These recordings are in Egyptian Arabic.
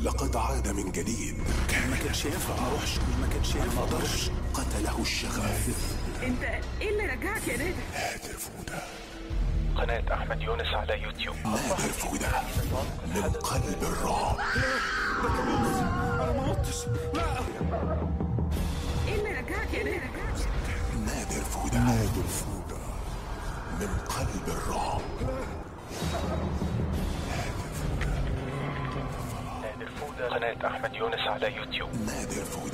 لقد عاد من جديد ما كانش ينفع ما اروحش ما كانش ما ينفع قدرش قتله الشغف انت ايه اللي رجعك يا نادر نادر فودة قناة أحمد يونس على يوتيوب نادر فودة من قلب الرعب انا ما متش لا ايه اللي رجعك يا نادر نادر فودة نادر فودة من قلب الرعب نادر فودة قناة أحمد يونس على يوتيوب نادر فودة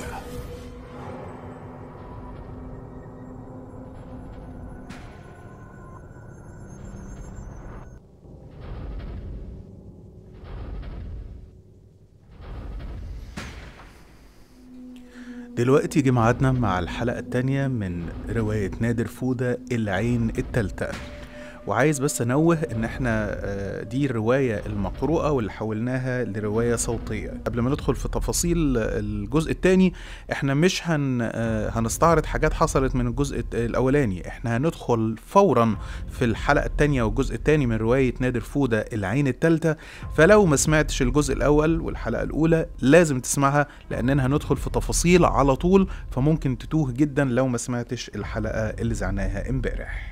دلوقتي جه ميعادنا مع الحلقة التانية من رواية نادر فودة العين التالتة وعايز بس انوه ان احنا آه، دي الرواية المقروءة واللي حولناها لرواية صوتية قبل ما ندخل في تفاصيل الجزء التاني احنا مش هن آه، هنستعرض حاجات حصلت من الجزء الت- الاولاني احنا هندخل فورا في الحلقة التانية والجزء التاني من رواية نادر فودة العين التالتة فلو ما سمعتش الجزء الاول والحلقة الاولى لازم تسمعها لاننا هندخل في تفاصيل على طول فممكن تتوه جدا لو ما سمعتش الحلقة اللي زعناها امبارح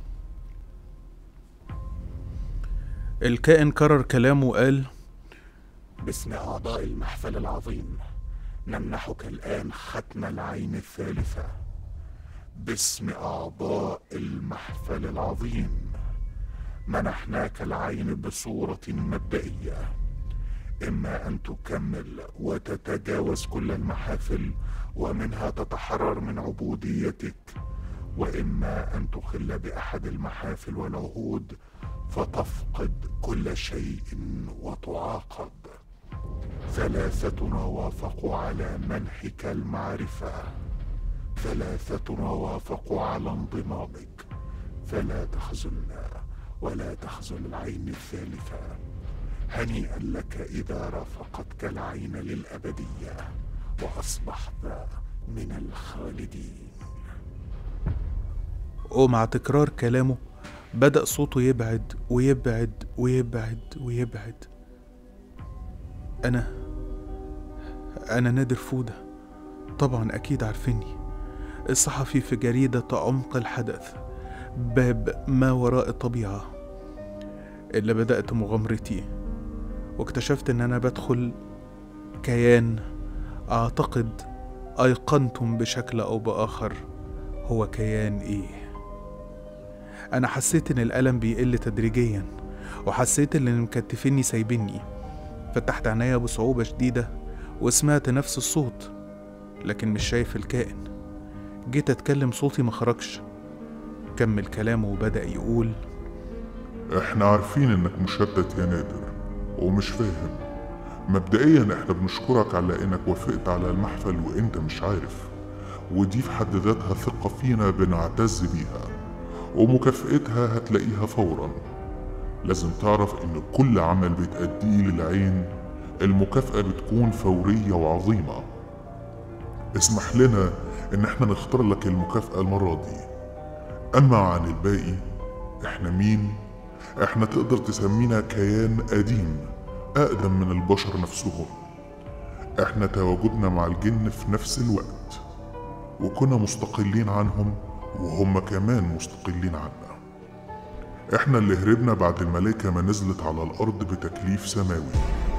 الكائن كرر كلامه وقال باسم أعضاء المحفل العظيم نمنحك الآن ختم العين الثالثة باسم أعضاء المحفل العظيم منحناك العين بصورة مبدئية إما أن تكمل وتتجاوز كل المحافل ومنها تتحرر من عبوديتك وإما أن تخل بأحد المحافل والعهود فتفقد كل شيء وتعاقب ثلاثتنا وافقوا على منحك المعرفة ثلاثتنا وافقوا على انضمامك فلا تخزلنا ولا تخزل العين الثالثة هنيئا لك إذا رافقتك العين للأبدية وأصبحت من الخالدين ومع تكرار كلامه بدأ صوته يبعد ويبعد ويبعد ويبعد أنا أنا نادر فودة طبعا أكيد عارفيني الصحفي في جريدة عمق الحدث باب ما وراء الطبيعة اللي بدأت مغامرتي واكتشفت إن أنا بدخل كيان أعتقد أيقنتم بشكل أو بآخر هو كيان إيه أنا حسيت إن الألم بيقل تدريجيا وحسيت إن اللي مكتفيني سايبني فتحت عينيا بصعوبة شديدة وسمعت نفس الصوت لكن مش شايف الكائن جيت أتكلم صوتي مخرجش كمل كلامه وبدأ يقول احنا عارفين انك مشتت يا نادر ومش فاهم مبدئيا احنا بنشكرك على انك وافقت على المحفل وانت مش عارف ودي في حد ذاتها ثقة فينا بنعتز بيها ومكافئتها هتلاقيها فورا لازم تعرف ان كل عمل بتأديه للعين المكافأة بتكون فورية وعظيمة اسمح لنا ان احنا نختار لك المكافأة المرة دي اما عن الباقي احنا مين احنا تقدر تسمينا كيان قديم اقدم من البشر نفسهم احنا تواجدنا مع الجن في نفس الوقت وكنا مستقلين عنهم وهم كمان مستقلين عنا احنا اللي هربنا بعد الملائكة ما نزلت على الارض بتكليف سماوي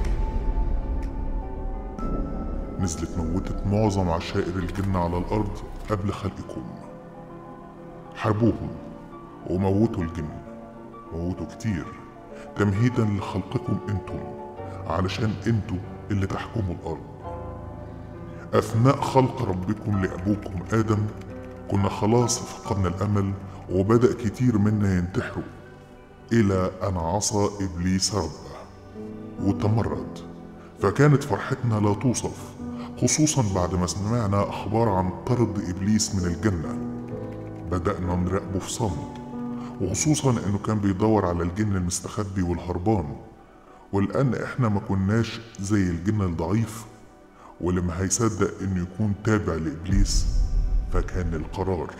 نزلت موتت معظم عشائر الجن على الارض قبل خلقكم حاربوهم وموتوا الجن موتوا كتير تمهيدا لخلقكم انتم علشان انتوا اللي تحكموا الارض اثناء خلق ربكم لابوكم ادم كنا خلاص فقدنا الامل وبدا كتير منا ينتحروا الى ان عصى ابليس ربه وتمرد فكانت فرحتنا لا توصف خصوصا بعد ما سمعنا اخبار عن طرد ابليس من الجنه بدانا نراقبه في صمت وخصوصا انه كان بيدور على الجن المستخبي والهربان ولان احنا ما كناش زي الجن الضعيف واللي ما هيصدق انه يكون تابع لابليس فكان القرار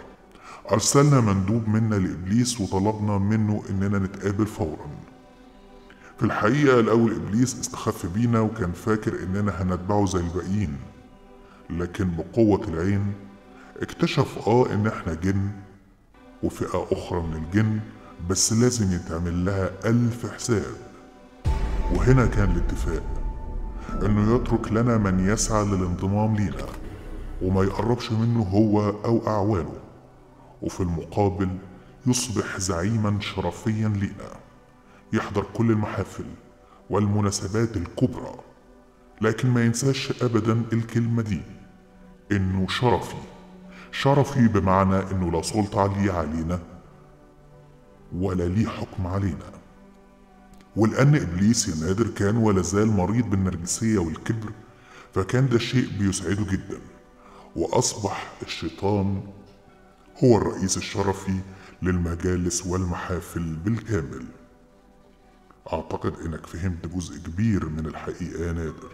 ارسلنا مندوب منا لابليس وطلبنا منه اننا نتقابل فورا في الحقيقة الأول إبليس استخف بينا وكان فاكر إننا هنتبعه زي الباقيين لكن بقوة العين اكتشف آه إن إحنا جن وفئة أخرى من الجن بس لازم يتعمل لها ألف حساب وهنا كان الاتفاق إنه يترك لنا من يسعى للانضمام لينا وما يقربش منه هو أو أعوانه وفي المقابل يصبح زعيما شرفيا لينا يحضر كل المحافل والمناسبات الكبرى لكن ما ينساش ابدا الكلمة دي انه شرفي شرفي بمعنى انه لا سلطة لي علينا ولا ليه حكم علينا ولأن إبليس يا نادر كان ولا زال مريض بالنرجسية والكبر فكان ده شيء بيسعده جدا وأصبح الشيطان هو الرئيس الشرفي للمجالس والمحافل بالكامل أعتقد إنك فهمت جزء كبير من الحقيقة يا نادر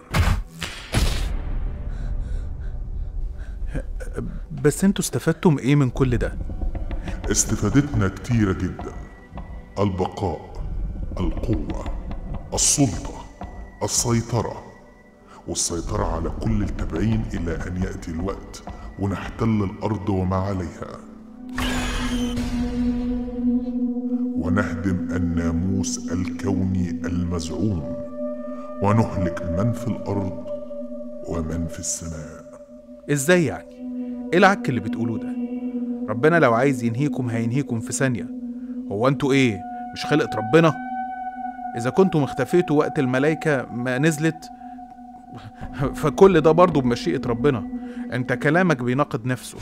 بس انتوا استفدتم ايه من كل ده استفادتنا كتيرة جدا البقاء القوة السلطة السيطرة والسيطرة على كل التابعين إلى أن يأتي الوقت ونحتل الأرض وما عليها ونهدم الناموس الكوني المزعوم ونهلك من في الأرض ومن في السماء ازاي يعني ايه العك اللي بتقولوه ده ربنا لو عايز ينهيكم هينهيكم في ثانية هو انتوا ايه مش خلقة ربنا اذا كنتم اختفيتوا وقت الملايكة ما نزلت فكل ده برضه بمشيئة ربنا انت كلامك بيناقض نفسه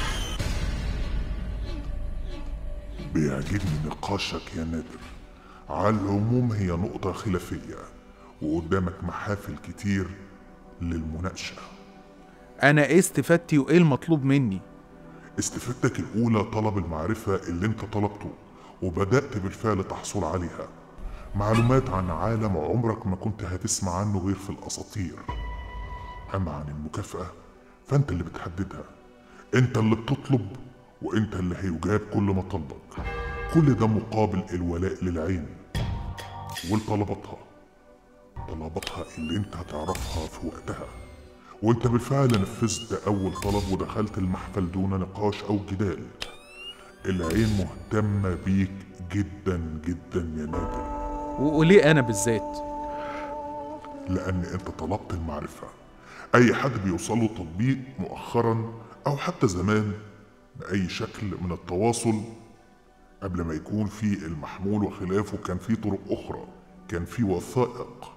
بيعجبني نقاشك يا نادر على العموم هي نقطة خلافية وقدامك محافل كتير للمناقشة انا ايه استفادتي وايه المطلوب مني استفادتك الأولى طلب المعرفة اللي انت طلبته وبدأت بالفعل تحصل عليها معلومات عن عالم عمرك ما كنت هتسمع عنه غير في الأساطير أما عن المكافأة فأنت اللي بتحددها أنت اللي بتطلب وأنت اللي هيجاب كل مطالبك كل ده مقابل الولاء للعين ولطلباتها طلباتها اللي انت هتعرفها في وقتها وانت بالفعل نفذت اول طلب ودخلت المحفل دون نقاش او جدال العين مهتمة بيك جدا جدا يا نادر و- وليه انا بالذات لأن أنت طلبت المعرفة أي حد بيوصل له تطبيق مؤخرا أو حتى زمان بأي شكل من التواصل قبل ما يكون في المحمول وخلافه كان في طرق أخرى كان في وثائق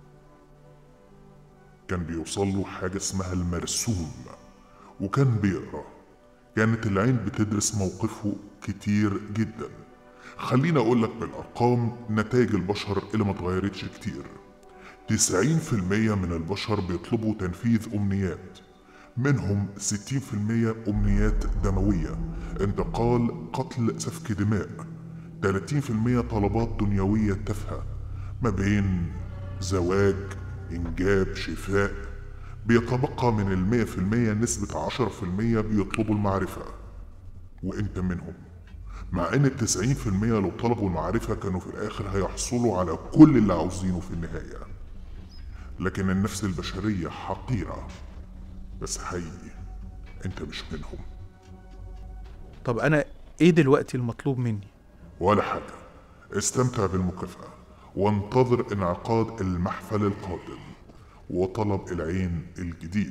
كان بيوصل له حاجة اسمها المرسوم وكان بيقرأ كانت العين بتدرس موقفه كتير جدا خليني أقول لك بالأرقام نتائج البشر اللي ما اتغيرتش كتير 90% من البشر بيطلبوا تنفيذ أمنيات منهم 60% أمنيات دموية انتقال قتل سفك دماء 30% طلبات دنيوية تافهة ما بين زواج إنجاب شفاء بيتبقى من المية في المية نسبة عشرة في المية بيطلبوا المعرفة وانت منهم مع ان التسعين في المية لو طلبوا المعرفة كانوا في الآخر هيحصلوا على كل اللي عاوزينه في النهاية لكن النفس البشرية حقيرة بس حقيقي انت مش منهم طب انا ايه دلوقتي المطلوب مني ولا حاجة استمتع بالمكافأة وانتظر انعقاد المحفل القادم وطلب العين الجديد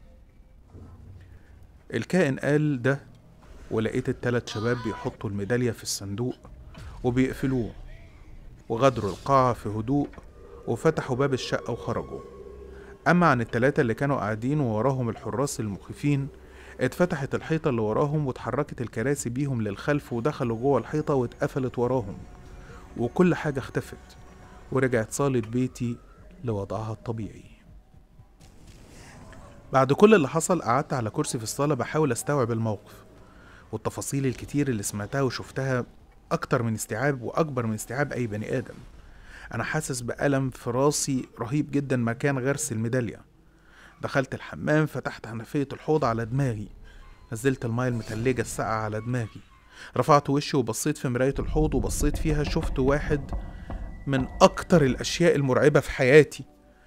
الكائن قال ده ولقيت التلات شباب بيحطوا الميدالية في الصندوق وبيقفلوه وغادروا القاعة في هدوء وفتحوا باب الشقة وخرجوا أما عن التلاتة اللي كانوا قاعدين ووراهم الحراس المخيفين اتفتحت الحيطة اللي وراهم واتحركت الكراسي بيهم للخلف ودخلوا جوه الحيطة واتقفلت وراهم وكل حاجة اختفت ورجعت صالة بيتي لوضعها الطبيعي بعد كل اللي حصل قعدت على كرسي في الصالة بحاول استوعب الموقف والتفاصيل الكتير اللي سمعتها وشفتها أكتر من استيعاب وأكبر من استيعاب أي بني آدم أنا حاسس بألم في راسي رهيب جدا مكان غرس الميدالية دخلت الحمام فتحت حنفية الحوض على دماغي نزلت الماء المتلجة الساقعة على دماغي رفعت وشي وبصيت في مراية الحوض وبصيت فيها شفت واحد من أكتر الأشياء المرعبة في حياتي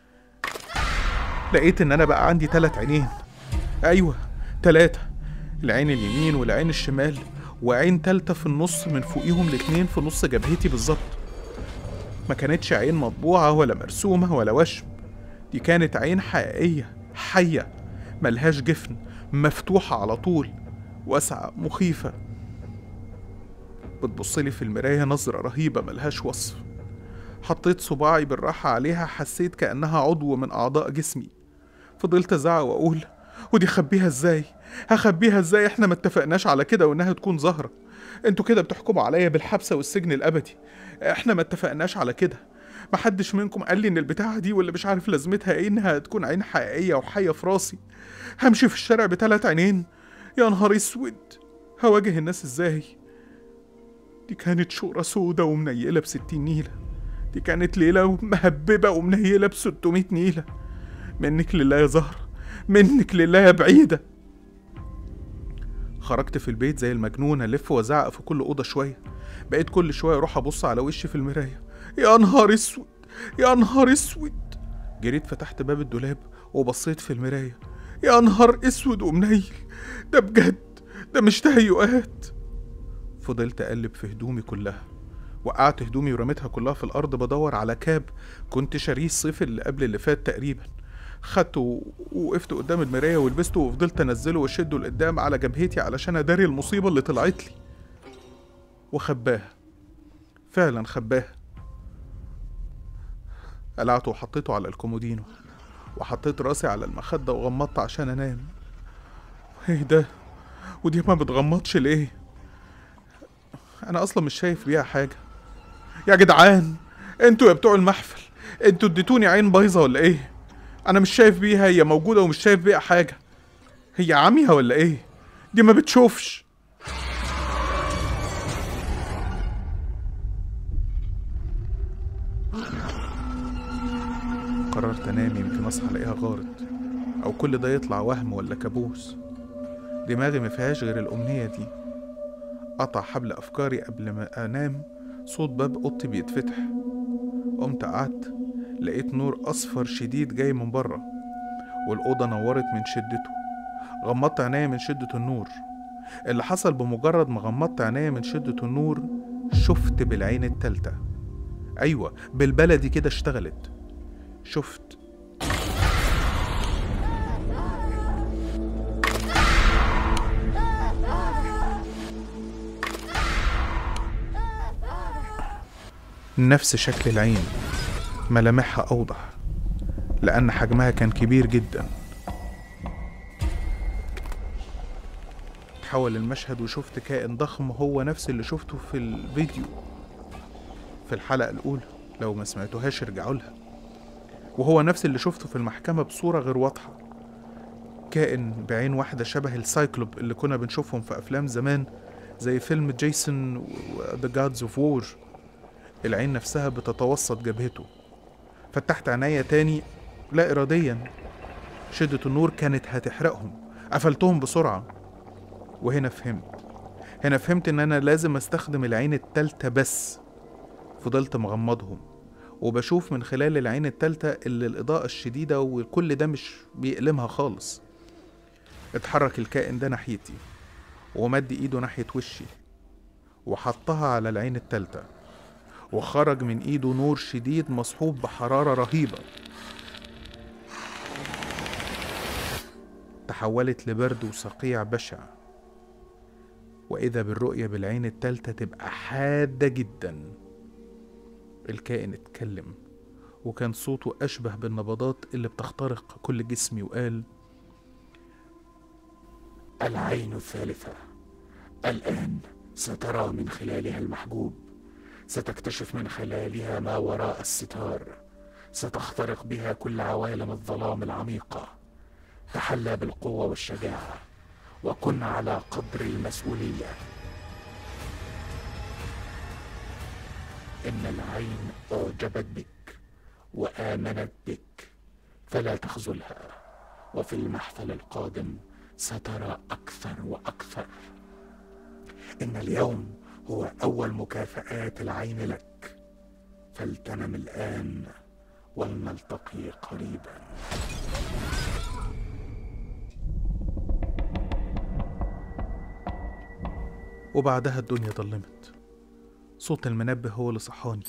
لقيت إن أنا بقى عندي تلات عينين أيوة تلاتة العين اليمين والعين الشمال وعين تالتة في النص من فوقيهم الاتنين في نص جبهتي بالظبط ما كانتش عين مطبوعة ولا مرسومة ولا وشم دي كانت عين حقيقية حية ملهاش جفن مفتوحة على طول واسعة مخيفة بتبصلي في المراية نظرة رهيبة ملهاش وصف حطيت صباعي بالراحة عليها حسيت كأنها عضو من أعضاء جسمي فضلت أزعق وأقول ودي خبيها ازاي هخبيها ازاي احنا ما اتفقناش على كده وانها تكون زهرة انتوا كده بتحكموا عليا بالحبسة والسجن الأبدي احنا ما اتفقناش على كده محدش منكم قال لي ان البتاعة دي واللي مش عارف لازمتها ايه انها تكون عين حقيقية وحية في راسي همشي في الشارع بتلات عينين يا نهار اسود هواجه الناس ازاي دي كانت شورة سودة ومنيلة بستين نيلة دي كانت ليلة مهببة ومنيلة بستمية نيلة منك لله يا زهرة منك لله يا بعيدة خرجت في البيت زي المجنون ألف وأزعق في كل أوضة شوية بقيت كل شوية أروح أبص على وشي في المراية يا نهار اسود يا نهار اسود جريت فتحت باب الدولاب وبصيت في المراية يا نهار اسود ومنيل ده بجد ده مش تهيؤات فضلت أقلب في هدومي كلها وقعت هدومي ورميتها كلها في الأرض بدور على كاب كنت شاريه الصيف اللي قبل اللي فات تقريبا خدته ووقفت قدام المراية ولبسته وفضلت أنزله وأشده لقدام على جبهتي علشان أداري المصيبة اللي طلعت لي وخباها فعلا خباها قلعته وحطيته على الكومودينو وحطيت راسي على المخدة وغمضت عشان أنام ايه ده ودي ما بتغمضش ليه انا اصلا مش شايف بيها حاجه يا جدعان انتوا يا بتوع المحفل انتوا اديتوني عين بايظه ولا ايه انا مش شايف بيها هي موجوده ومش شايف بيها حاجه هي عميها ولا ايه دي ما بتشوفش قررت انام يمكن اصحى الاقيها غارت او كل ده يطلع وهم ولا كابوس دماغي ما فيهاش غير الامنيه دي قطع حبل أفكاري قبل ما أنام صوت باب أوضتي بيتفتح قمت قعدت لقيت نور أصفر شديد جاي من بره والأوضة نورت من شدته غمضت عينيا من شدة النور اللي حصل بمجرد ما غمضت عينيا من شدة النور شفت بالعين التالتة أيوة بالبلدي كده اشتغلت شفت نفس شكل العين ملامحها أوضح لأن حجمها كان كبير جدا تحول المشهد وشفت كائن ضخم هو نفس اللي شفته في الفيديو في الحلقة الأولى لو ما سمعتوهاش ارجعوا لها وهو نفس اللي شفته في المحكمة بصورة غير واضحة كائن بعين واحدة شبه السايكلوب اللي كنا بنشوفهم في أفلام زمان زي فيلم جيسون و The Gods of War العين نفسها بتتوسط جبهته فتحت عينيا تاني لا إراديا شدة النور كانت هتحرقهم قفلتهم بسرعة وهنا فهمت هنا فهمت إن أنا لازم أستخدم العين التالتة بس فضلت مغمضهم وبشوف من خلال العين التالتة اللي الإضاءة الشديدة وكل ده مش بيألمها خالص اتحرك الكائن ده ناحيتي ومد ايده ناحية وشي وحطها على العين التالتة وخرج من ايده نور شديد مصحوب بحرارة رهيبة تحولت لبرد وصقيع بشع وإذا بالرؤية بالعين التالتة تبقى حادة جدا الكائن اتكلم وكان صوته أشبه بالنبضات اللي بتخترق كل جسمي وقال العين الثالثة الآن سترى من خلالها المحجوب ستكتشف من خلالها ما وراء الستار ستخترق بها كل عوالم الظلام العميقة تحلى بالقوة والشجاعة وكن على قدر المسؤولية إن العين أعجبت بك وآمنت بك فلا تخذلها وفي المحفل القادم سترى أكثر وأكثر إن اليوم هو أول مكافآت العين لك فلتنم الآن ولنلتقي قريبا وبعدها الدنيا ضلمت صوت المنبه هو اللي صحاني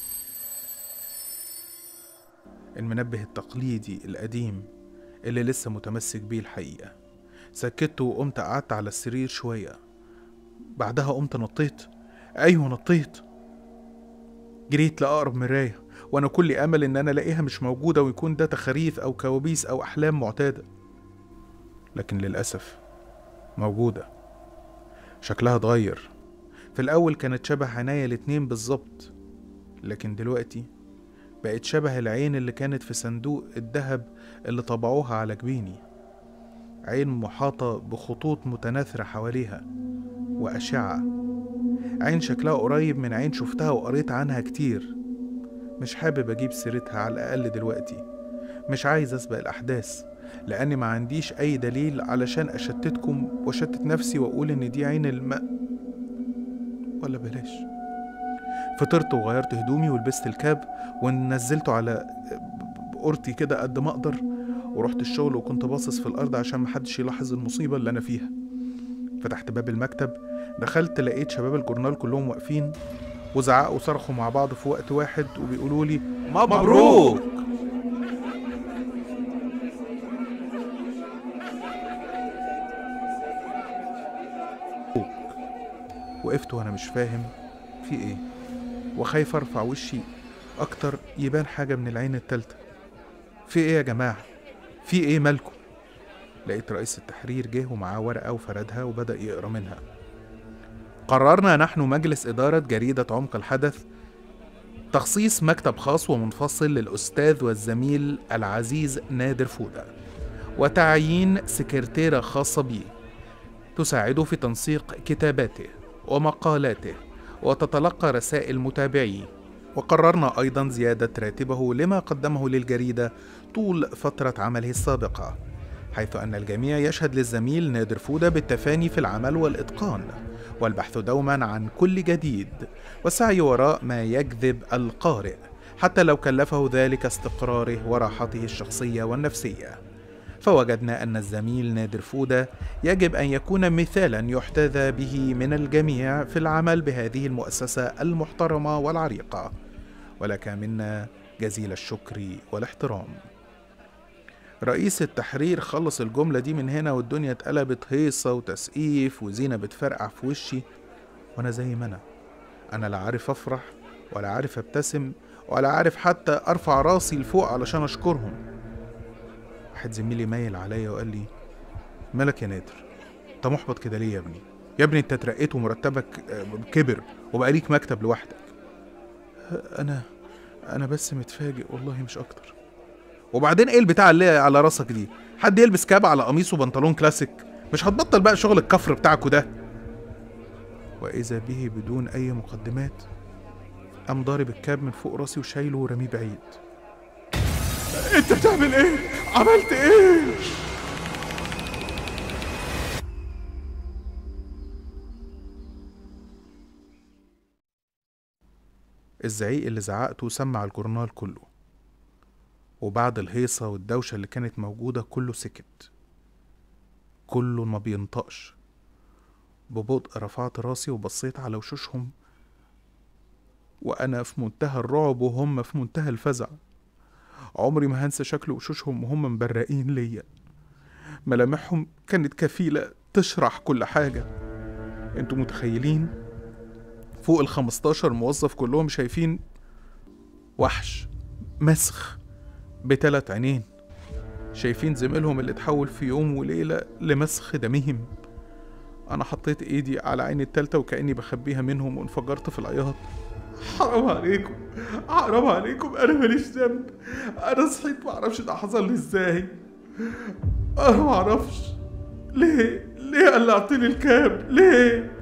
المنبه التقليدي القديم اللي لسه متمسك بيه الحقيقة سكت وقمت قعدت على السرير شوية بعدها قمت نطيت أيوة نطيت جريت لأقرب مراية وأنا كل أمل إن أنا ألاقيها مش موجودة ويكون ده تخاريف أو كوابيس أو أحلام معتادة لكن للأسف موجودة شكلها اتغير في الأول كانت شبه عينيا الاتنين بالظبط لكن دلوقتي بقت شبه العين اللي كانت في صندوق الذهب اللي طبعوها على جبيني عين محاطة بخطوط متناثرة حواليها وأشعة عين شكلها قريب من عين شفتها وقريت عنها كتير مش حابب أجيب سيرتها على الأقل دلوقتي مش عايز أسبق الأحداث لأني ما عنديش أي دليل علشان أشتتكم وأشتت نفسي وأقول إن دي عين الماء ولا بلاش فطرت وغيرت هدومي ولبست الكاب ونزلته على قرتي كده قد ما أقدر ورحت الشغل وكنت باصص في الأرض عشان محدش يلاحظ المصيبة اللي أنا فيها فتحت باب المكتب دخلت لقيت شباب الجورنال كلهم واقفين وزعقوا وصرخوا مع بعض في وقت واحد وبيقولوا لي مبروك وقفت وانا مش فاهم في ايه وخايف ارفع وشي اكتر يبان حاجة من العين التالتة في ايه يا جماعة في ايه مالكم لقيت رئيس التحرير جه ومعاه ورقة وفردها وبدأ يقرا منها قررنا نحن مجلس إدارة جريدة عمق الحدث تخصيص مكتب خاص ومنفصل للأستاذ والزميل العزيز نادر فودة وتعيين سكرتيرة خاصة به تساعده في تنسيق كتاباته ومقالاته وتتلقى رسائل متابعيه وقررنا أيضا زيادة راتبه لما قدمه للجريدة طول فترة عمله السابقة حيث أن الجميع يشهد للزميل نادر فودة بالتفاني في العمل والإتقان والبحث دوما عن كل جديد والسعي وراء ما يجذب القارئ حتى لو كلفه ذلك استقراره وراحته الشخصية والنفسية فوجدنا أن الزميل نادر فودة يجب أن يكون مثالا يحتذى به من الجميع في العمل بهذه المؤسسة المحترمة والعريقة ولك منا جزيل الشكر والاحترام رئيس التحرير خلص الجملة دي من هنا والدنيا اتقلبت هيصة وتسقيف وزينة بتفرقع في وشي وأنا زي ما أنا أنا لا عارف أفرح ولا عارف أبتسم ولا عارف حتى أرفع راسي لفوق علشان أشكرهم واحد زميلي مايل عليا وقال لي مالك يا نادر انت محبط كده ليه يا ابني يا ابني انت اترقيت ومرتبك آه، كبر وبقى ليك مكتب لوحدك انا انا بس متفاجئ والله مش اكتر وبعدين ايه البتاع اللي على راسك دي حد يلبس كاب على قميص وبنطلون كلاسيك مش هتبطل بقى شغل الكفر بتاعكوا ده واذا به بدون اي مقدمات قام ضارب الكاب من فوق راسي وشايله ورميه بعيد انت بتعمل ايه عملت ايه الزعيق اللي زعقته سمع الجورنال كله وبعد الهيصة والدوشة اللي كانت موجودة كله سكت كله ما بينطقش ببطء رفعت راسي وبصيت على وشوشهم وأنا في منتهى الرعب وهم في منتهى الفزع عمري ما هنسى شكل وشوشهم وهم مبرقين ليا ملامحهم كانت كفيلة تشرح كل حاجة انتوا متخيلين فوق ال 15 موظف كلهم شايفين وحش مسخ بتلات عينين شايفين زميلهم اللي اتحول في يوم وليلة لمسخ دمهم أنا حطيت إيدي على عيني التالتة وكأني بخبيها منهم وانفجرت في العياط حرام عليكم حرام عليكم أنا ماليش ذنب أنا صحيت معرفش ده حصل لي إزاي أنا معرفش ليه ليه قلعتلي الكاب ليه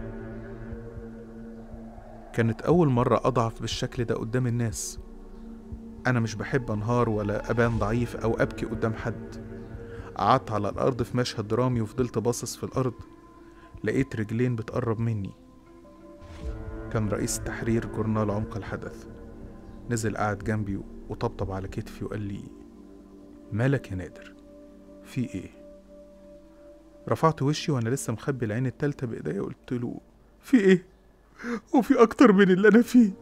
كانت أول مرة أضعف بالشكل ده قدام الناس أنا مش بحب أنهار ولا أبان ضعيف أو أبكي قدام حد قعدت على الأرض في مشهد درامي وفضلت باصص في الأرض لقيت رجلين بتقرب مني كان رئيس تحرير جورنال عمق الحدث نزل قعد جنبي وطبطب على كتفي وقال لي مالك يا نادر في ايه رفعت وشي وانا لسه مخبي العين التالتة بايديا وقلت له في ايه وفي اكتر من اللي انا فيه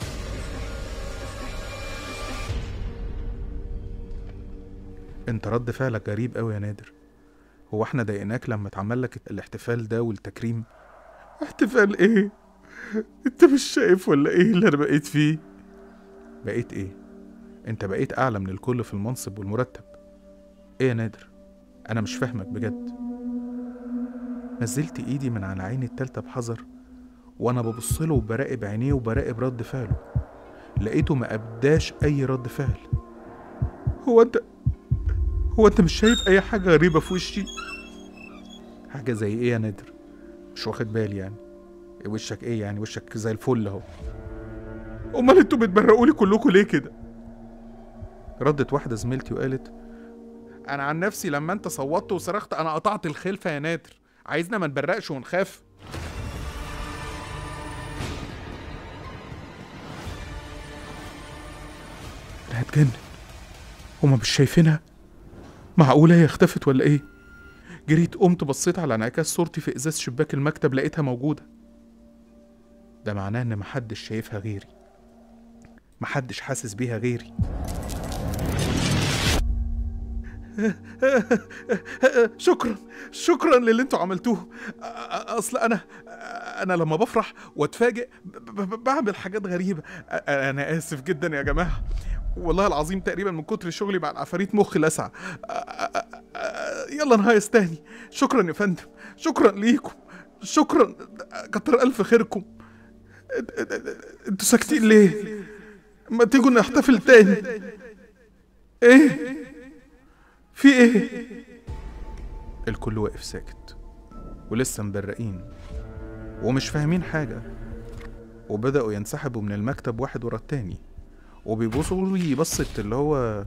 انت رد فعلك غريب قوي يا نادر هو احنا ضايقناك لما اتعمل لك الاحتفال ده والتكريم احتفال ايه انت مش شايف ولا ايه اللي انا بقيت فيه بقيت ايه انت بقيت اعلى من الكل في المنصب والمرتب ايه يا نادر انا مش فاهمك بجد نزلت ايدي من على عيني التالتة بحذر وانا ببص له وبراقب عينيه وبراقب رد فعله لقيته ما ابداش اي رد فعل هو انت هو انت مش شايف اي حاجة غريبة في وشي حاجة زي ايه يا نادر مش واخد بالي يعني وشك ايه يعني وشك زي الفل اهو امال انتوا بتبرقولي كلكم ليه كده ردت واحدة زميلتي وقالت انا عن نفسي لما انت صوتت وصرخت انا قطعت الخلفة يا نادر عايزنا ما نبرقش ونخاف انا هتجنن هما مش شايفينها معقولة هي اختفت ولا ايه جريت قمت بصيت على انعكاس صورتي في ازاز شباك المكتب لقيتها موجودة ده معناه ان محدش شايفها غيري محدش حاسس بيها غيري شكرا شكرا للي انتوا عملتوه اصل انا انا لما بفرح واتفاجئ ب- ب- بعمل حاجات غريبه انا اسف جدا يا جماعه والله العظيم تقريبا من كتر شغلي مع العفاريت مخي لسع يلا نهايس تاني شكرا يا فندم شكرا ليكم شكرا كتر الف خيركم انتوا ساكتين ليه ما تيجوا نحتفل تاني ايه في ايه الكل واقف ساكت ولسه مبرقين ومش فاهمين حاجة وبدأوا ينسحبوا من المكتب واحد ورا التاني وبيبصوا لي بصة اللي هو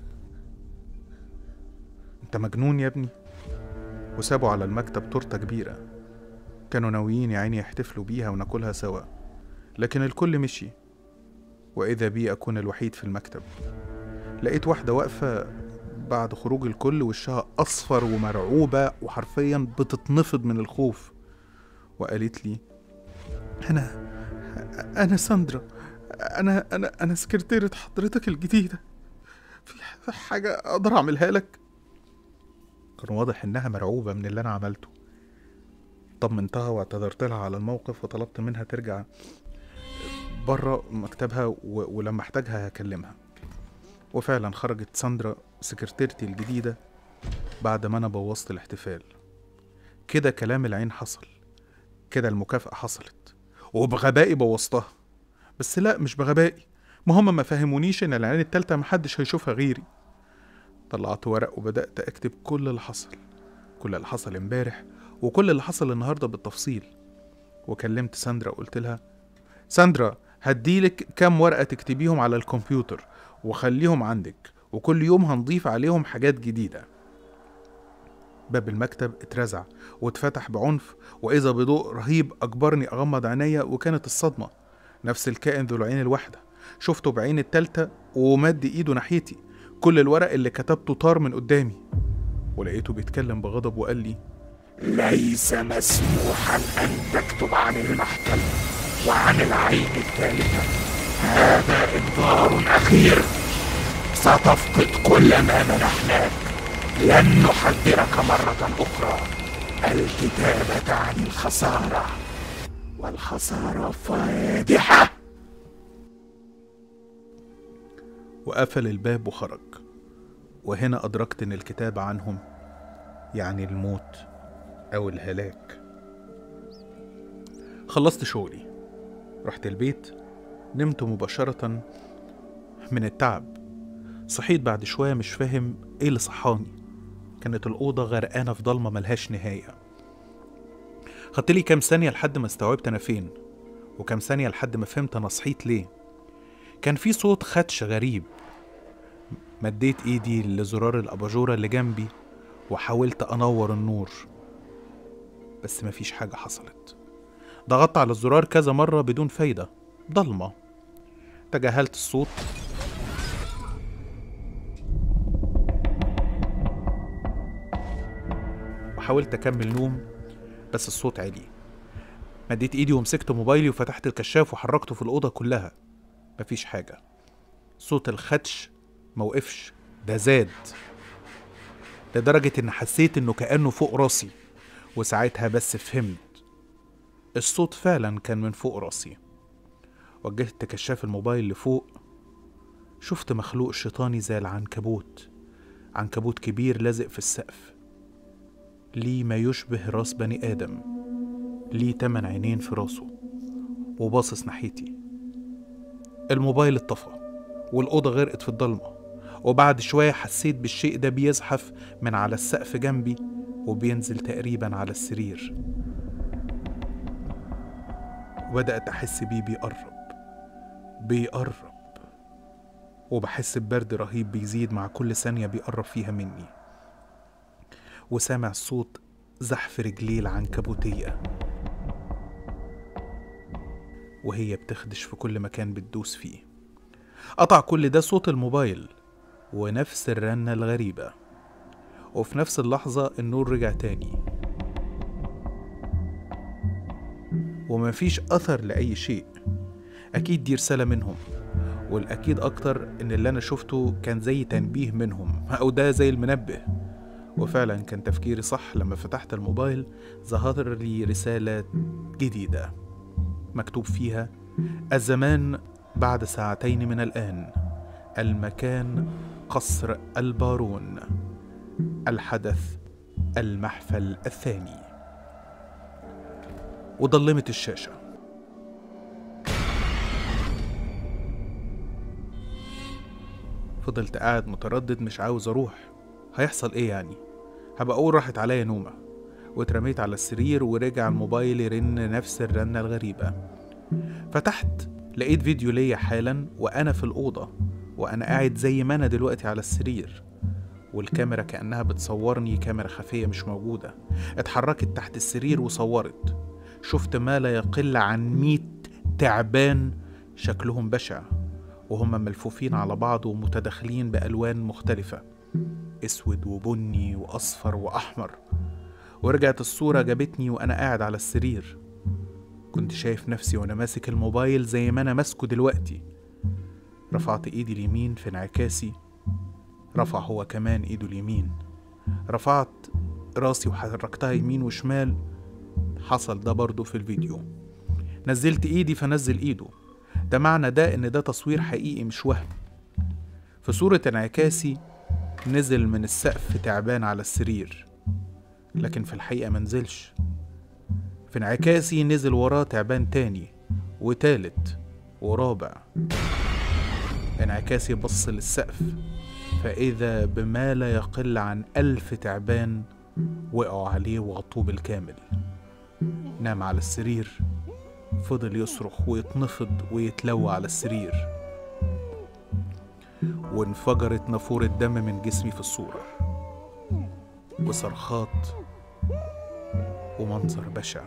انت مجنون يا ابني وسابوا على المكتب تورتة كبيرة كانوا ناويين يا عيني يحتفلوا بيها وناكلها سوا لكن الكل مشي وإذا بي أكون الوحيد في المكتب لقيت واحدة واقفة بعد خروج الكل وشها أصفر ومرعوبة وحرفيا بتتنفض من الخوف وقالت لي أنا أنا ساندرا أنا أنا أنا سكرتيرة حضرتك الجديدة في حاجة أقدر أعملها لك كان واضح إنها مرعوبة من اللي أنا عملته طمنتها واعتذرت لها على الموقف وطلبت منها ترجع بره مكتبها و... ولما احتاجها هكلمها وفعلا خرجت ساندرا سكرتيرتي الجديدة بعد ما أنا بوظت الاحتفال كده كلام العين حصل كده المكافأة حصلت وبغبائي بوظتها بس لا مش بغبائي ما هم ما فهمونيش ان العين التالتة محدش هيشوفها غيري طلعت ورق وبدأت أكتب كل اللي حصل كل اللي حصل امبارح وكل اللي حصل النهاردة بالتفصيل وكلمت ساندرا وقلت لها ساندرا هديلك كام ورقة تكتبيهم على الكمبيوتر وخليهم عندك وكل يوم هنضيف عليهم حاجات جديدة باب المكتب اترزع واتفتح بعنف وإذا بضوء رهيب أجبرني أغمض عينيا وكانت الصدمة نفس الكائن ذو العين الواحدة شفته بعين التالتة ومد إيده ناحيتي كل الورق اللي كتبته طار من قدامي ولقيته بيتكلم بغضب وقال لي ليس مسموحا أن تكتب عن المحكمة وعن العين الثالثة هذا إنذار أخير ستفقد كل ما منحناك لن نحذرك مرة أخرى الكتابة عن الخسارة والخسارة فادحة وقفل الباب وخرج وهنا أدركت إن الكتابة عنهم يعني الموت أو الهلاك خلصت شغلي رحت البيت نمت مباشرة من التعب صحيت بعد شوية مش فاهم ايه اللي صحاني كانت الأوضة غرقانة في ضلمة ملهاش نهاية خدتلي كام ثانية لحد ما استوعبت أنا فين وكام ثانية لحد ما فهمت أنا صحيت ليه كان في صوت خدش غريب مديت ايدي لزرار الاباجوره اللي جنبي وحاولت انور النور بس مفيش حاجه حصلت ضغطت على الزرار كذا مره بدون فايده ضلمه تجاهلت الصوت وحاولت أكمل نوم بس الصوت عالي مديت إيدي ومسكت موبايلي وفتحت الكشاف وحركته في الأوضة كلها مفيش حاجة صوت الخدش موقفش ده زاد لدرجة إن حسيت إنه كأنه فوق راسي وساعتها بس فهمت الصوت فعلا كان من فوق راسي وجهت كشاف الموبايل لفوق شفت مخلوق شيطاني زي العنكبوت عنكبوت كبير لازق في السقف ليه ما يشبه راس بني آدم ليه تمن عينين في راسه وباصص ناحيتي الموبايل اتطفى والأوضة غرقت في الضلمة وبعد شوية حسيت بالشيء ده بيزحف من على السقف جنبي وبينزل تقريبا على السرير وبدأت أحس بيه بيقرب بيقرب وبحس ببرد رهيب بيزيد مع كل ثانية بيقرب فيها مني وسامع صوت زحف رجليه العنكبوتية وهي بتخدش في كل مكان بتدوس فيه قطع كل ده صوت الموبايل ونفس الرنة الغريبة وفي نفس اللحظة النور رجع تاني ومفيش أثر لأي شيء أكيد دي رسالة منهم والأكيد أكتر إن اللي أنا شفته كان زي تنبيه منهم أو ده زي المنبه وفعلا كان تفكيري صح لما فتحت الموبايل ظهر لي رسالة جديدة مكتوب فيها الزمان بعد ساعتين من الآن المكان قصر البارون الحدث المحفل الثاني وضلمت الشاشة فضلت قاعد متردد مش عاوز اروح هيحصل ايه يعني هبقى اقول راحت عليا نومة واترميت على السرير ورجع الموبايل يرن نفس الرنة الغريبة فتحت لقيت فيديو ليا حالا وانا في الأوضة وانا قاعد زي ما انا دلوقتي على السرير والكاميرا كأنها بتصورني كاميرا خفية مش موجودة اتحركت تحت السرير وصورت شفت ما لا يقل عن مية تعبان شكلهم بشع وهم ملفوفين على بعض ومتداخلين بألوان مختلفة اسود وبني واصفر واحمر ورجعت الصوره جابتني وانا قاعد على السرير كنت شايف نفسي وانا ماسك الموبايل زي ما انا ماسكه دلوقتي رفعت ايدي اليمين في انعكاسي رفع هو كمان ايده اليمين رفعت راسي وحركتها يمين وشمال حصل ده برضه في الفيديو نزلت ايدي فنزل ايده ده معنى ده ان ده تصوير حقيقي مش وهم في صورة انعكاسي نزل من السقف تعبان على السرير لكن في الحقيقة منزلش في انعكاسي نزل وراه تعبان تاني وتالت ورابع انعكاسي بص للسقف فإذا بما لا يقل عن ألف تعبان وقعوا عليه وغطوه بالكامل نام على السرير فضل يصرخ ويتنفض ويتلوى على السرير وانفجرت نافورة دم من جسمي في الصورة وصرخات ومنظر بشع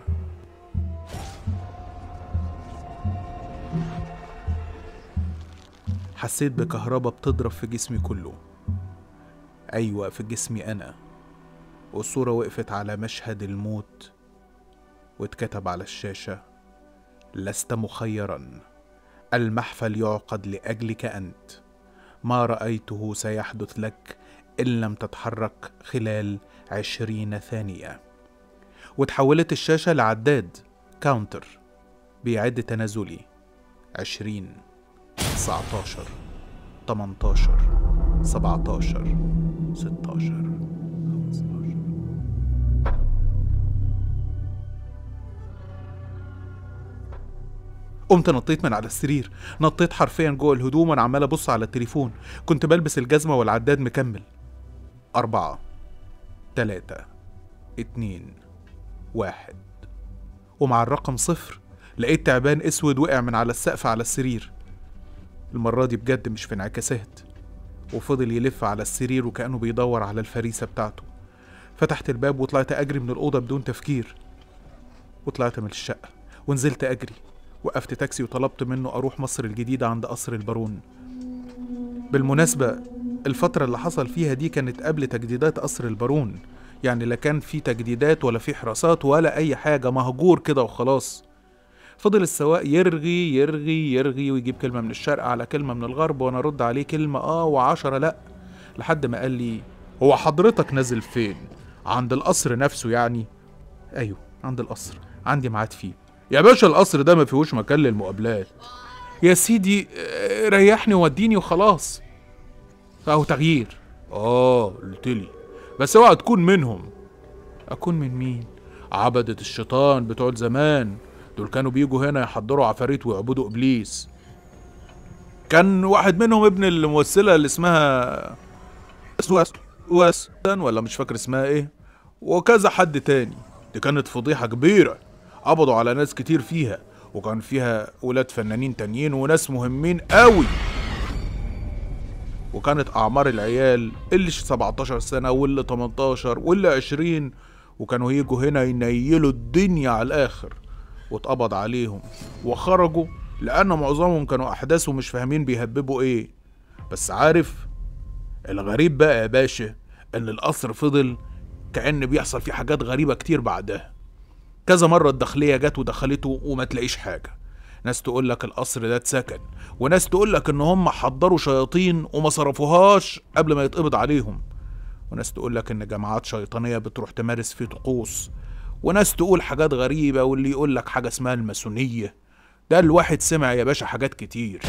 حسيت بكهربا بتضرب في جسمي كله أيوة في جسمي أنا والصورة وقفت على مشهد الموت واتكتب على الشاشة لست مخيرا المحفل يعقد لأجلك أنت ما رأيته سيحدث لك إن لم تتحرك خلال عشرين ثانية وتحولت الشاشة لعداد كاونتر بيعد تنازلي عشرين تسعتاشر تمنتاشر سبعتاشر ستاشر خمستاشر قمت نطيت من على السرير نطيت حرفيا جوه الهدوم وانا عمال ابص على التليفون كنت بلبس الجزمة والعداد مكمل أربعة تلاتة اتنين واحد ومع الرقم صفر لقيت تعبان اسود وقع من على السقف على السرير المرة دي بجد مش في انعكاسات وفضل يلف على السرير وكأنه بيدور على الفريسة بتاعته فتحت الباب وطلعت أجري من الأوضة بدون تفكير وطلعت من الشقة ونزلت أجري وقفت تاكسي وطلبت منه أروح مصر الجديدة عند قصر البارون بالمناسبة الفترة اللي حصل فيها دي كانت قبل تجديدات قصر البارون يعني لا كان في تجديدات ولا في حراسات ولا أي حاجة مهجور كده وخلاص فضل السواق يرغي يرغي يرغي ويجيب كلمة من الشرق على كلمة من الغرب وأنا أرد عليه كلمة آه وعشرة لأ لحد ما قال لي هو حضرتك نازل فين؟ عند القصر نفسه يعني؟ أيوه عند القصر عندي ميعاد فيه يا باشا القصر ده ما فيهوش مكان للمقابلات يا سيدي آه، ريحني ووديني وخلاص اهو تغيير اه قلت لي بس اوعى تكون منهم اكون من مين عبدة الشيطان بتوع زمان دول كانوا بيجوا هنا يحضروا عفاريت ويعبدوا ابليس كان واحد منهم ابن الممثلة اللي اسمها وس وس ولا مش فاكر اسمها ايه وكذا حد تاني دي كانت فضيحة كبيرة قبضوا على ناس كتير فيها وكان فيها ولاد فنانين تانيين وناس مهمين قوي وكانت أعمار العيال اللي 17 سنة واللي 18 واللي 20 وكانوا يجوا هنا ينيلوا الدنيا على الآخر واتقبض عليهم وخرجوا لأن معظمهم كانوا أحداث ومش فاهمين بيهببوا إيه بس عارف الغريب بقى يا باشا إن القصر فضل كأن بيحصل فيه حاجات غريبة كتير بعدها كذا مرة الداخلية جت ودخلته وما تلاقيش حاجة ناس تقول لك القصر ده اتسكن وناس تقول لك ان هم حضروا شياطين وما صرفوهاش قبل ما يتقبض عليهم وناس تقول لك ان جماعات شيطانية بتروح تمارس فيه طقوس وناس تقول حاجات غريبة واللي يقول لك حاجة اسمها الماسونية ده الواحد سمع يا باشا حاجات كتير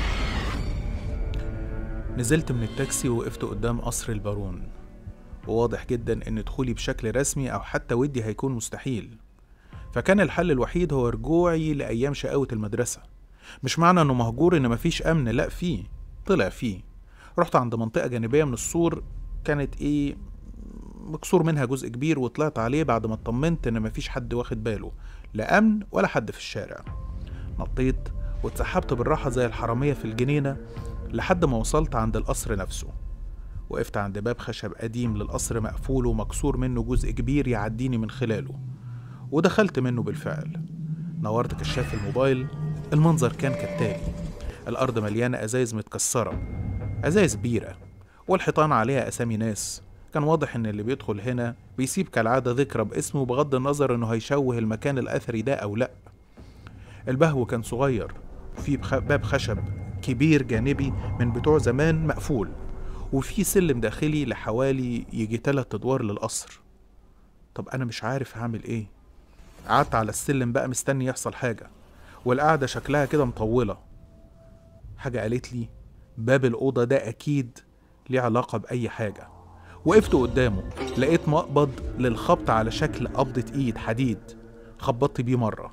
نزلت من التاكسي ووقفت قدام قصر البارون وواضح جدا ان دخولي بشكل رسمي او حتى ودي هيكون مستحيل فكان الحل الوحيد هو رجوعي لأيام شقاوة المدرسة مش معنى إنه مهجور إن مفيش أمن لأ فيه طلع فيه رحت عند منطقة جانبية من السور كانت إيه مكسور منها جزء كبير وطلعت عليه بعد ما اطمنت إن مفيش حد واخد باله لا أمن ولا حد في الشارع نطيت واتسحبت بالراحة زي الحرامية في الجنينة لحد ما وصلت عند القصر نفسه وقفت عند باب خشب قديم للقصر مقفول ومكسور منه جزء كبير يعديني من خلاله ودخلت منه بالفعل نورت كشاف الموبايل المنظر كان كالتالي الأرض مليانة أزايز متكسرة أزايز بيرة والحيطان عليها أسامي ناس كان واضح إن اللي بيدخل هنا بيسيب كالعادة ذكرى باسمه بغض النظر إنه هيشوه المكان الأثري ده أو لأ البهو كان صغير وفي بخ- باب خشب كبير جانبي من بتوع زمان مقفول وفي سلم داخلي لحوالي يجي تلات أدوار للقصر طب أنا مش عارف هعمل إيه قعدت على السلم بقى مستني يحصل حاجة والقعدة شكلها كده مطولة حاجة قالت لي باب الأوضة ده أكيد ليه علاقة بأي حاجة وقفت قدامه لقيت مقبض للخبط على شكل قبضة إيد حديد خبطت بيه مرة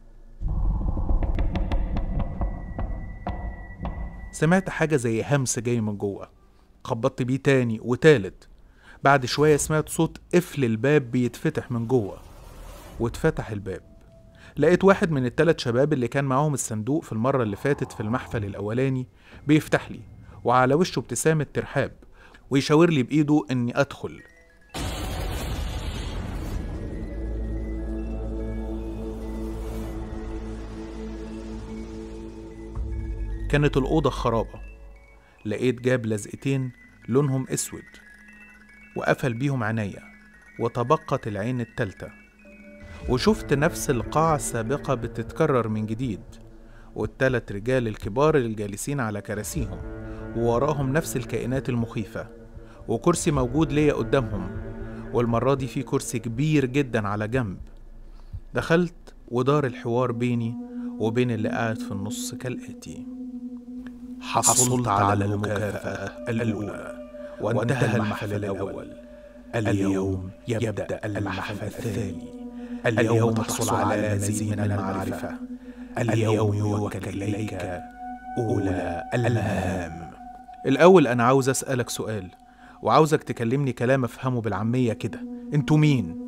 سمعت حاجة زي همس جاي من جوه خبطت بيه تاني وتالت بعد شوية سمعت صوت قفل الباب بيتفتح من جوه واتفتح الباب لقيت واحد من التلات شباب اللي كان معاهم الصندوق في المرة اللي فاتت في المحفل الأولاني بيفتح لي وعلى وشه ابتسامة ترحاب ويشاور لي بإيده إني أدخل كانت الأوضة خرابة لقيت جاب لزقتين لونهم أسود وقفل بيهم عينيا وتبقت العين التالتة وشفت نفس القاعة السابقة بتتكرر من جديد والتلات رجال الكبار الجالسين على كراسيهم ووراهم نفس الكائنات المخيفة وكرسي موجود ليا قدامهم والمرة دي في كرسي كبير جدا على جنب دخلت ودار الحوار بيني وبين اللي قاعد في النص كالآتي حصلت على المكافأة الأولى وانتهى المحفل الأول اليوم يبدأ المحفل الثاني اليوم تحصل على مزيد من المعرفة اليوم يوكل إليك أولى المهام الأول أنا عاوز أسألك سؤال وعاوزك تكلمني كلام أفهمه بالعامية كده انتوا مين؟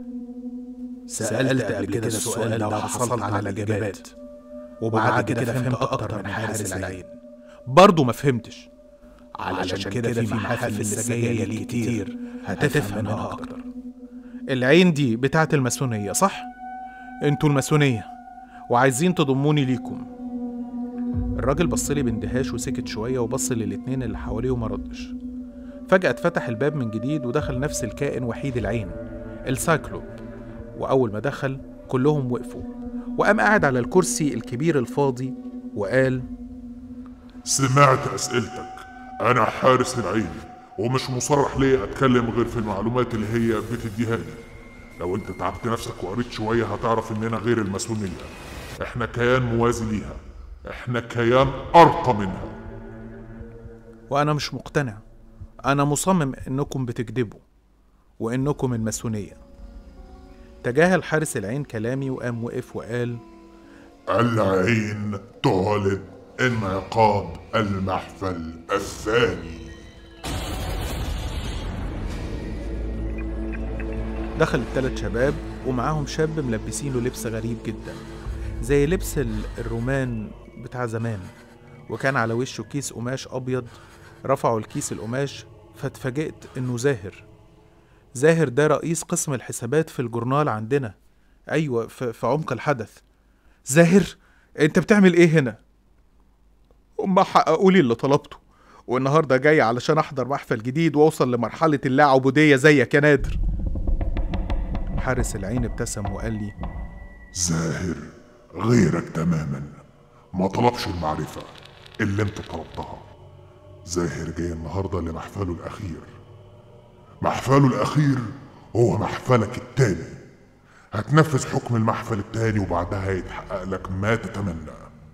سألت قبل كده السؤال ده وحصلت على الإجابات وبعد كده فهمت أكتر من حارس العين برضه ما فهمتش علشان كده في محافل لسه جاية لي كتير هتفهم منها أكتر العين دي بتاعت الماسونية صح؟ انتوا الماسونية وعايزين تضموني ليكم الراجل بصلي باندهاش وسكت شوية وبص للاتنين اللي حواليه وما ردش فجأة اتفتح الباب من جديد ودخل نفس الكائن وحيد العين السايكلوب وأول ما دخل كلهم وقفوا وقام قاعد على الكرسي الكبير الفاضي وقال سمعت أسئلتك أنا حارس العين ومش مصرح ليا أتكلم غير في المعلومات اللي هي بتديها لي لو أنت تعبت نفسك وقريت شوية هتعرف إننا غير الماسونية إحنا كيان موازي ليها إحنا كيان أرقى منها وأنا مش مقتنع أنا مصمم إنكم بتكذبوا وإنكم الماسونية تجاهل حارس العين كلامي وقام وقف وقال العين تعلن انعقاد المحفل الثاني دخل التلات شباب ومعاهم شاب ملبسينه لبس غريب جدا زي لبس ال- الرومان بتاع زمان وكان على وشه كيس قماش أبيض رفعوا الكيس القماش فاتفاجئت إنه زاهر زاهر ده رئيس قسم الحسابات في الجورنال عندنا أيوة في, في عمق الحدث زاهر أنت بتعمل إيه هنا؟ هما حققوا لي اللي طلبته والنهارده جاي علشان أحضر محفل جديد وأوصل لمرحلة اللا عبودية زيك يا نادر حارس العين ابتسم وقال لي زاهر غيرك تماما ما طلبش المعرفة اللي انت طلبتها زاهر جاي النهاردة لمحفله الأخير محفله الأخير هو محفلك التاني هتنفذ حكم المحفل التاني وبعدها يتحقق لك ما تتمنى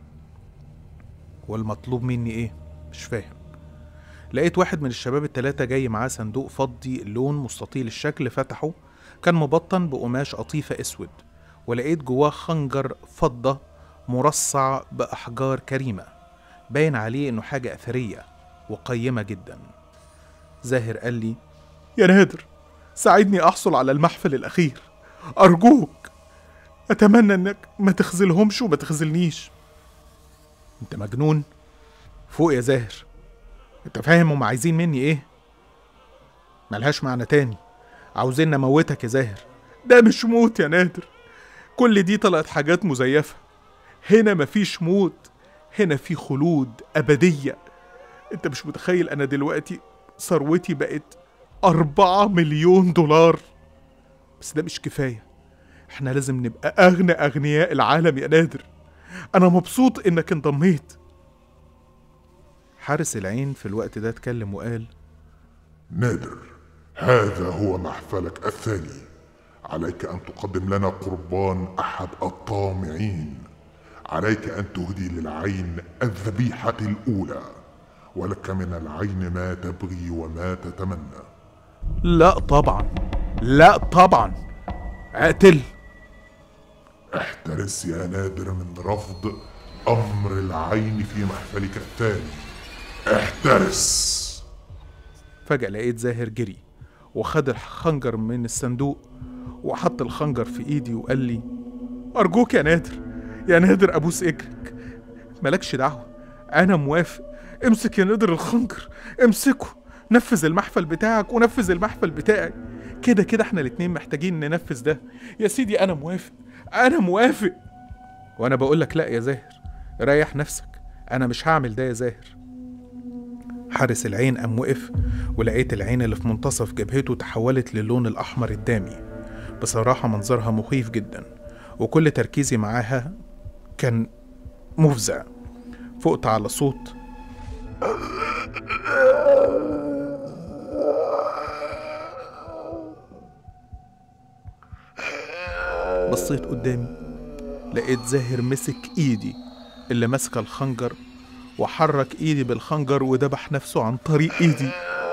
والمطلوب مني ايه مش فاهم لقيت واحد من الشباب التلاتة جاي معاه صندوق فضي اللون مستطيل الشكل فتحه كان مبطن بقماش قطيفة اسود ولقيت جواه خنجر فضة مرصع بأحجار كريمة باين عليه انه حاجة أثرية وقيمة جدا زاهر قال لي يا نادر ساعدني أحصل على المحفل الأخير أرجوك أتمنى إنك ما تخذلهمش وما تخذلنيش أنت مجنون فوق يا زاهر أنت فاهم هم عايزين مني إيه ملهاش معنى تاني عاوزين نموتك يا زاهر ده مش موت يا نادر كل دي طلعت حاجات مزيفة هنا مفيش موت هنا في خلود أبدية أنت مش متخيل أنا دلوقتي ثروتي بقت أربعة مليون دولار بس ده مش كفاية احنا لازم نبقى أغنى أغنياء العالم يا نادر أنا مبسوط إنك انضميت حارس العين في الوقت ده اتكلم وقال نادر هذا هو محفلك الثاني عليك أن تقدم لنا قربان أحد الطامعين عليك أن تهدي للعين الذبيحة الأولى ولك من العين ما تبغي وما تتمنى لا طبعا لا طبعا اقتل احترس يا نادر من رفض أمر العين في محفلك الثاني احترس فجأة لقيت زاهر جري وخد الخنجر من الصندوق وحط الخنجر في ايدي وقال لي أرجوك يا نادر يا نادر أبوس إجرك مالكش دعوة أنا موافق امسك يا نادر الخنجر امسكه نفذ المحفل بتاعك ونفذ المحفل بتاعي كده كده احنا الاتنين محتاجين ننفذ ده يا سيدي أنا موافق أنا موافق وأنا بقول لك لا يا زاهر ريح نفسك أنا مش هعمل ده يا زاهر حارس العين قام وقف ولقيت العين اللي في منتصف جبهته تحولت للون الأحمر الدامي بصراحة منظرها مخيف جدا وكل تركيزي معاها كان مفزع فقت على صوت بصيت قدامي لقيت زاهر مسك ايدي اللي ماسكه الخنجر وحرك ايدي بالخنجر وذبح نفسه عن طريق ايدي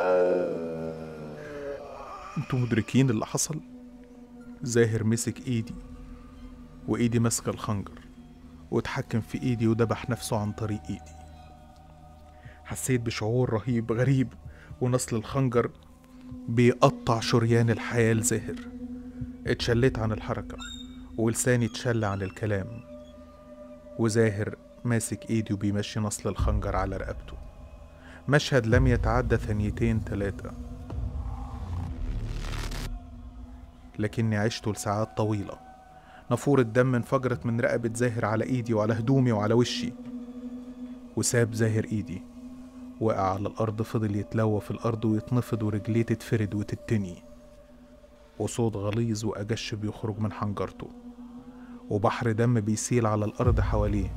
انتوا مدركين اللي حصل زاهر مسك ايدي وايدي ماسكه الخنجر واتحكم في ايدي وذبح نفسه عن طريق ايدي حسيت بشعور رهيب غريب ونصل الخنجر بيقطع شريان الحياة لزاهر اتشليت عن الحركة ولساني اتشل عن الكلام وزاهر ماسك ايدي وبيمشي نصل الخنجر على رقبته مشهد لم يتعدى ثانيتين تلاتة لكني عشته لساعات طويلة نافورة دم انفجرت من رقبة زاهر على ايدي وعلى هدومي وعلى وشي وساب زاهر ايدي وقع على الأرض فضل يتلوى في الأرض ويتنفض ورجليه تتفرد وتتني وصوت غليظ وأجش بيخرج من حنجرته وبحر دم بيسيل على الأرض حواليه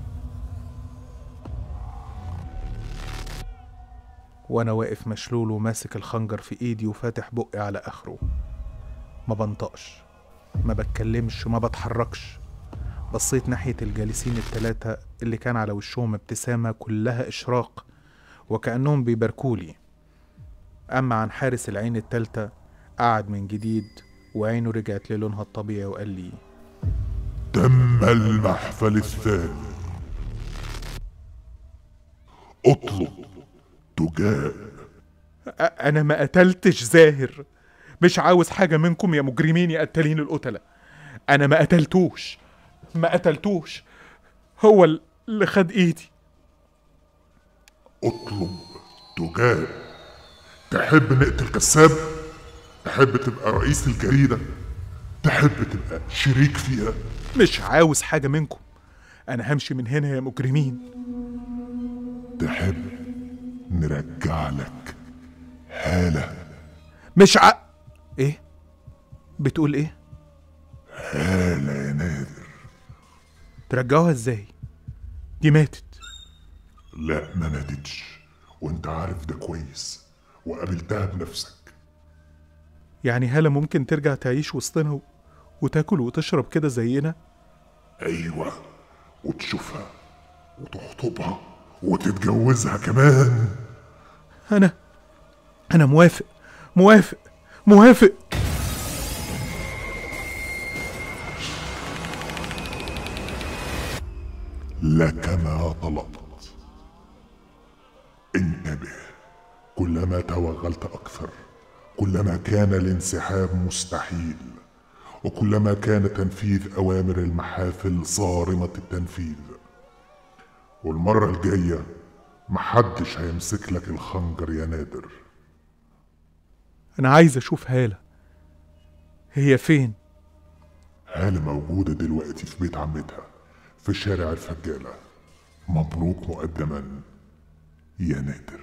وأنا واقف مشلول وماسك الخنجر في إيدي وفاتح بقي على آخره ما بنطقش ما بتكلمش ما بتحركش بصيت ناحية الجالسين التلاتة اللي كان على وشهم ابتسامة كلها إشراق وكأنهم بيباركولي أما عن حارس العين التالتة قعد من جديد وعينه رجعت للونها الطبيعي وقال لي تم المحفل الثاني اطلب تجاء أ- أنا ما قتلتش زاهر مش عاوز حاجة منكم يا مجرمين يا قتالين القتلة أنا ما قتلتوش ما قتلتوش هو اللي خد إيدي اطلب تجاء تحب نقتل كساب تحب تبقى رئيس الجريدة تحب تبقى شريك فيها مش عاوز حاجة منكم أنا همشي من هنا يا مجرمين تحب نرجع لك هالة مش ع... إيه؟ بتقول إيه؟ هالة يا نادر ترجعوها إزاي؟ دي ماتت لا ما ماتتش وانت عارف ده كويس وقابلتها بنفسك يعني هالة ممكن ترجع تعيش وسطنا و... وتاكل وتشرب كده زينا؟ ايوه وتشوفها وتخطبها وتتجوزها كمان أنا أنا موافق موافق موافق لك ما طلبت انتبه كلما توغلت اكثر كلما كان الانسحاب مستحيل وكلما كان تنفيذ اوامر المحافل صارمه التنفيذ والمره الجايه محدش هيمسك لك الخنجر يا نادر أنا عايز أشوف هالة هي فين؟ هالة موجودة دلوقتي في بيت عمتها في شارع الفجالة مبروك مقدما يا نادر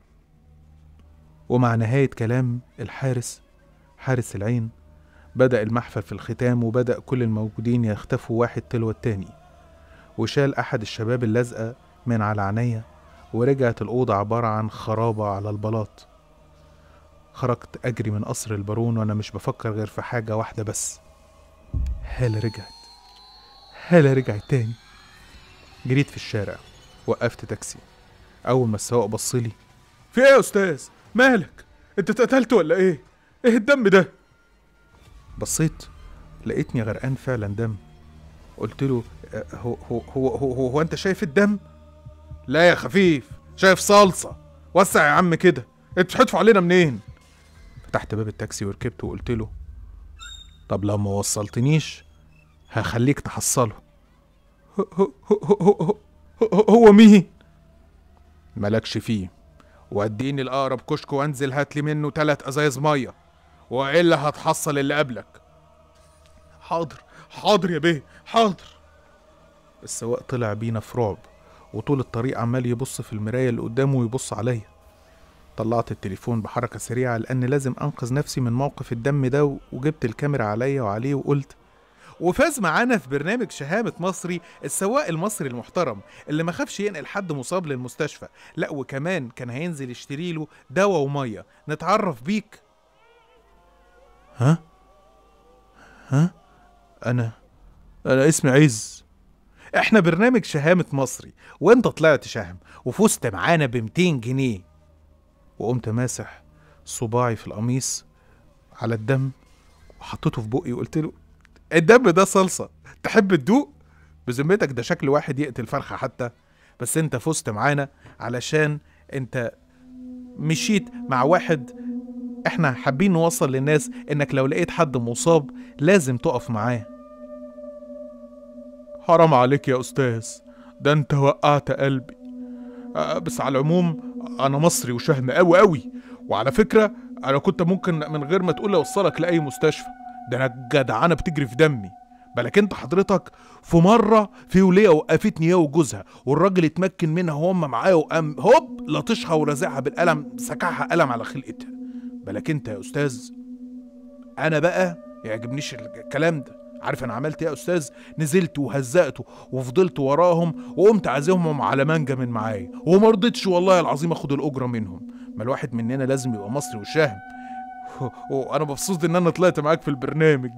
ومع نهاية كلام الحارس حارس العين بدأ المحفل في الختام وبدأ كل الموجودين يختفوا واحد تلو التاني وشال أحد الشباب اللزقة من على عينيا ورجعت الأوضة عبارة عن خرابة على البلاط خرجت أجري من قصر البارون وأنا مش بفكر غير في حاجة واحدة بس هالة رجعت هالة رجعت تاني جريت في الشارع وقفت تاكسي أول ما السواق بصلي في إيه يا أستاذ؟ مالك؟ أنت اتقتلت ولا إيه؟ إيه الدم ده؟ بصيت لقيتني غرقان فعلا دم قلت له "أه، هو هو هو هو, هو, هو انت شايف الدم؟ لا يا خفيف شايف صلصة وسع يا عم كده انت بتحدفوا علينا منين؟ فتحت باب التاكسي وركبت وقلت له طب لو ما وصلتنيش هخليك تحصله هو, هو, هو, هو, هو, هو مين؟ مالكش فيه وديني الأقرب كشك وانزل هاتلي منه تلات أزايز مية وإلا هتحصل اللي قبلك حاضر حاضر يا بيه حاضر السواق طلع بينا في رعب وطول الطريق عمال يبص في المراية اللي قدامه ويبص عليا طلعت التليفون بحركة سريعة لأن لازم أنقذ نفسي من موقف الدم ده وجبت الكاميرا عليا وعليه وقلت وفاز معانا في برنامج شهامة مصري السواق المصري المحترم اللي ما خافش ينقل حد مصاب للمستشفى لا وكمان كان هينزل يشتري له دواء ومية نتعرف بيك ها ها انا انا اسمي عز احنا برنامج شهامة مصري وانت طلعت شهم وفزت معانا ب 200 جنيه وقمت ماسح صباعي في القميص على الدم وحطيته في بقي وقلت له الدم ده صلصة تحب تدوق بذمتك ده شكل واحد يقتل فرخة حتى بس انت فزت معانا علشان انت مشيت مع واحد احنا حابين نوصل للناس انك لو لقيت حد مصاب لازم تقف معاه حرام عليك يا استاذ ده انت وقعت قلبي آه، بس على العموم انا مصري وشهم قوي قوي وعلى فكرة انا كنت ممكن من غير ما تقول اوصلك لاي مستشفى ده انا الجدعنة بتجري في دمي بالك انت حضرتك في مره في وليه وقفتني هي وجوزها والراجل اتمكن منها وهم معايا وقام هوب لطشها ورزعها بالقلم سكعها قلم على خلقتها بالك انت يا استاذ انا بقى يعجبنيش الكلام ده عارف انا عملت ايه يا استاذ نزلت وهزقته وفضلت وراهم وقمت عازمهم على مانجا من معايا وما رضيتش والله العظيم اخد الاجره منهم ما الواحد مننا لازم يبقى مصري وشهم وانا مبسوط ان انا طلعت معاك في البرنامج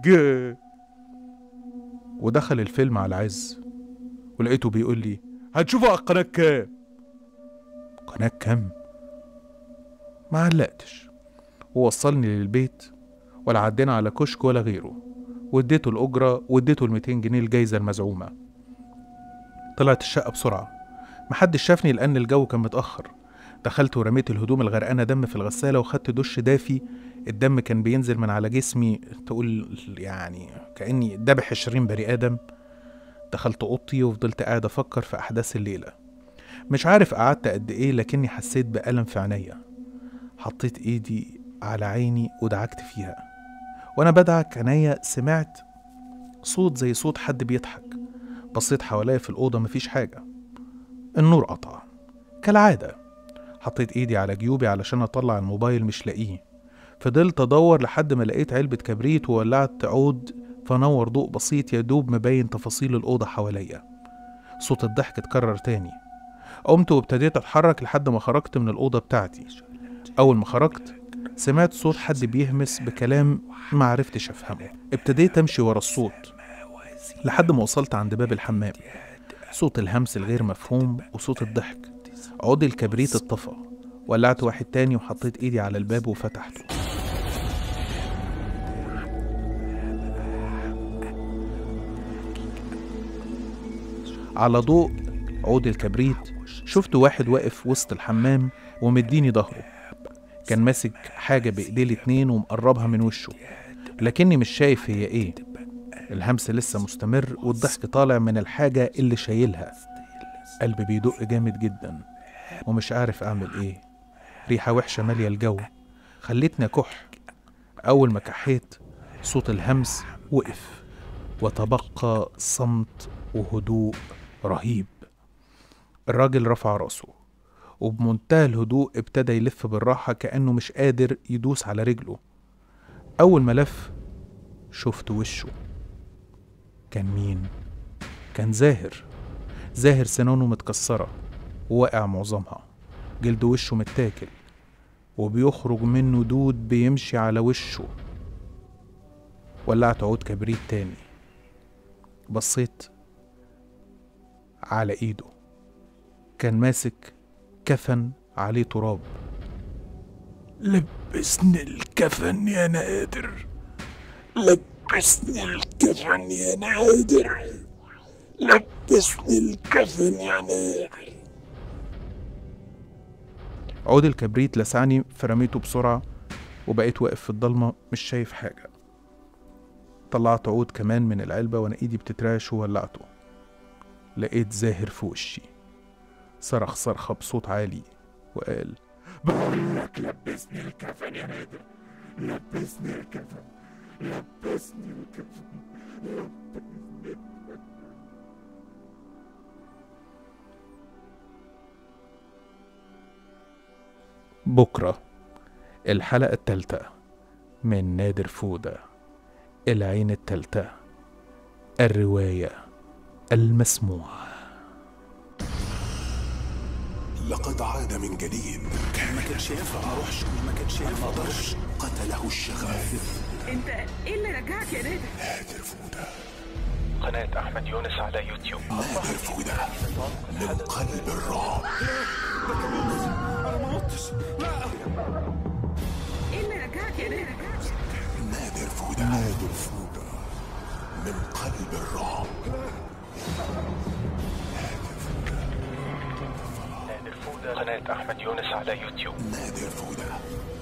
ودخل الفيلم على عز ولقيته بيقول لي هتشوفه على القناه كام قناه كام ما علقتش ووصلني للبيت ولا عدينا على كشك ولا غيره واديته الأجرة واديته ال 200 جنيه الجايزة المزعومة طلعت الشقة بسرعة محدش شافني لأن الجو كان متأخر دخلت ورميت الهدوم الغرقانة دم في الغسالة وخدت دش دافي الدم كان بينزل من على جسمي تقول يعني كأني دبح عشرين بني آدم دخلت أوضتي وفضلت قاعد أفكر في أحداث الليلة مش عارف قعدت قد إيه لكني حسيت بألم في عينيا حطيت إيدي على عيني ودعكت فيها وأنا بدعك عينيا سمعت صوت زي صوت حد بيضحك بصيت حواليا في الأوضة مفيش حاجة النور قطع كالعادة حطيت إيدي على جيوبي علشان أطلع الموبايل مش لاقيه فضلت أدور لحد ما لقيت علبة كبريت وولعت عود فنور ضوء بسيط يدوب مبين تفاصيل الأوضة حواليا صوت الضحك اتكرر تاني قمت وابتديت أتحرك لحد ما خرجت من الأوضة بتاعتي أول ما خرجت سمعت صوت حد بيهمس بكلام ما عرفتش أفهمه ابتديت أمشي ورا الصوت لحد ما وصلت عند باب الحمام صوت الهمس الغير مفهوم وصوت الضحك عود الكبريت اتطفى ولعت واحد تاني وحطيت ايدي على الباب وفتحته على ضوء عود الكبريت شفت واحد واقف وسط الحمام ومديني ظهره كان ماسك حاجة بإيديه الاتنين ومقربها من وشه لكني مش شايف هي ايه الهمس لسه مستمر والضحك طالع من الحاجة اللي شايلها قلبي بيدق جامد جدا ومش عارف أعمل إيه ريحة وحشة مالية الجو خلتني أكح أول ما كحيت صوت الهمس وقف وتبقى صمت وهدوء رهيب الراجل رفع راسه وبمنتهى الهدوء ابتدى يلف بالراحة كأنه مش قادر يدوس على رجله أول ما لف شفت وشه كان مين؟ كان زاهر زاهر سنانه متكسرة وواقع معظمها جلد وشه متاكل وبيخرج منه دود بيمشي على وشه ولعت عود كبريت تاني بصيت على ايده كان ماسك كفن عليه تراب لبسني الكفن يا نادر لبسني الكفن يا نادر لبسني الكفن يا نادر عود الكبريت لسعني فرميته بسرعة وبقيت واقف في الضلمة مش شايف حاجة طلعت عود كمان من العلبة وأنا إيدي بتترعش وولعته لقيت زاهر في وشي صرخ صرخة بصوت عالي وقال بقول لك لبسني الكفن يا نادر لبسني الكفن لبسني الكفن لبسني بكرة الحلقة التالتة من نادر فودة العين التالتة الرواية المسموعة لقد عاد من جديد ما كانش ينفع ما اروحش ما كانش ينفع ما اروحش قتله الشغف انت ايه اللي رجعك يا نادر نادر فودة قناة أحمد يونس على يوتيوب نادر فودة من قلب الرعب انا ما متش لا ايه اللي رجعك يا نادر نادر فودة نادر فودة من قلب الرعب نادر فودة قناة أحمد يونس على يوتيوب نادر فودة